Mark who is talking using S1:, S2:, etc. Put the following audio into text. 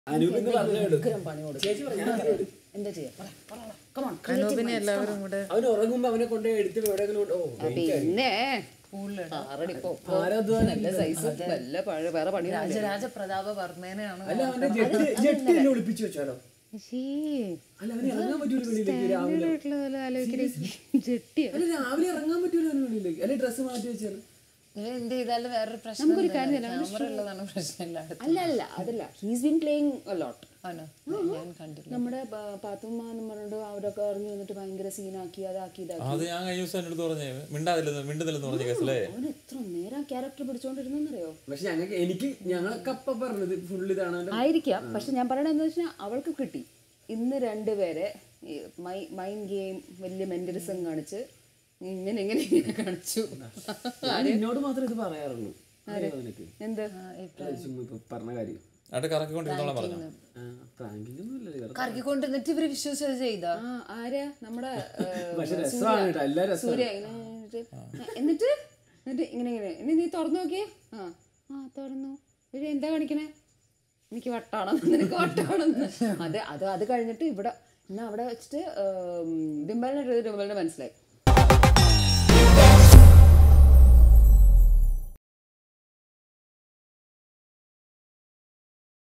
S1: അനൂപിന്ന് പറഞ്ഞു
S2: ഉഗ്രം പണി കൊടുക്കും
S1: ചേച്ചി പറഞ്ഞു
S2: എന്താ ചെയ്യാ പറ, പറ, പറ. Come on, creative
S3: അനൂപിനെ
S2: minds,
S3: എല്ലാവരും
S2: come on.
S3: കൂടെ
S1: അവൻ ഉറങ്ങുമ്പോ അവനെ കൊണ്ട് എടുത്ത് എവിടെയെങ്കിലും കൊണ്ട്- ഓ
S2: പിന്നെ ആറടി പൊക്കം,
S1: ആരാധ്വാനം
S2: നല്ല സൈസ് വല്ല പഴ വേറെ പണി
S3: രാജരാജ പ്രതാപ വർമ്മേനെയാണ്
S1: അല്ല അവന്റെ ജെട്ടി ജെട്ടി എന്നെ ഒളിപ്പിച്ചു വെച്ചാലോ അല്ല അവന് ഇറങ്ങാൻ പറ്റൂല വെളിയിലേക്ക് രാവിലെ
S3: ജെട്ടിയ
S1: അല്ല രാവിലെ ഇറങ്ങാൻ പറ്റൂല അവന് വെളിയിലേക്ക് അല്ലെ ഡ്രസ്സ് മാറ്റി വെച്ചാൽ
S3: എന്ത് ചെയ്താലും വേറൊരു പ്രശ്നം ക്യാമറ ഉള്ളതാണ് പ്രശ്നമില്ല
S2: അല്ല അല്ല അതല്ല ഹീസ് ബീൻ പ്ലേയിങ് ലോട്ട്
S3: ആണോ ഞാൻ കണ്ടില്ല
S2: നമ്മുടെ പ- പാത്തുമ്മ എന്ന് പറഞ്ഞിട്ട് അവരൊക്കെ ഇറങ്ങി വന്നിട്ട് ഭയങ്കര സീനാക്കി അതാക്കി ഇതാക്കി
S4: അത് ഞാൻ കഴിഞ്ഞ ദിവസം എൻ്റെ അടുത്ത് പറഞ്ഞേ മിണ്ടാതില്ലെന്ന് മിണ്ടുന്നില്ലെന്ന് പറഞ്ഞ കേസല്ലേ
S2: അവൻ എത്ര നേരം ക്യാരക്ടർ പിടിച്ചോണ്ടിരുന്നെന്നറിയോ
S1: പക്ഷെ ഞങ്ങൾക്ക് എനിക്ക് ഞങ്ങളൊക്കെ അപ്പ പറഞ്ഞത് ഫുൾ ഇതാണ് അവന്റെ
S2: ആയിരിക്കാം പക്ഷെ ഞാൻ പറയണത് എന്താ വെച്ചാൽ അവൾക്ക് കിട്ടി ഇന്ന് രണ്ടുപേരെ ഈ മൈ മൈൻഡ് ഗെയിം വലിയ മെന്റലിസം കാണിച്ച് ഇങ്ങനെ ഇങ്ങനെ ഇങ്ങനെ കാണിച്ചു
S1: ഞാൻ എന്നോട് മാത്രമേ ഇത് പറയാറുള്ളൂ അറിയാമോ നിനക്ക്
S2: എന്ത്
S1: അത് ചുമ്മാ ഇപ്പൊ പറഞ്ഞ കാര്യം
S4: അവിടെ കറക്കിക്കൊണ്ടിരുന്നോളാം പറഞ്ഞു
S1: പ്രാങ്കിങ് ഒന്നും ഇല്ലല്ലോ
S3: കറക്കിക്കൊണ്ടിരുന്നിട്ട് ഇവര് വിശ്വസിച്ചത് ചെയ്താ
S2: ആ ആരാ നമ്മുടെ ഏ,
S1: പക്ഷെ രസമാണ് കേട്ടോ എല്ലാ രസം
S2: സൂര്യ ഇങ്ങനെ എന്നിട്ട് എന്നിട്ട് എന്നിട്ട് ഇങ്ങനെ ഇങ്ങനെ ഇനി നീ തുറന്നു നോക്കിയേ ആ ആ തുറന്നു ഇത് എന്താ കാണിക്കണേ എനിക്ക് വട്ടാണോ നിനക്ക് വട്ടാണെന്ന് അത് അത് അത് കഴിഞ്ഞിട്ട് ഇവിടെ എന്നാ അവിടെ വെച്ചിട്ട് ഡിംബലിനെ ഡിംബലിനെ മനസ്സിലായി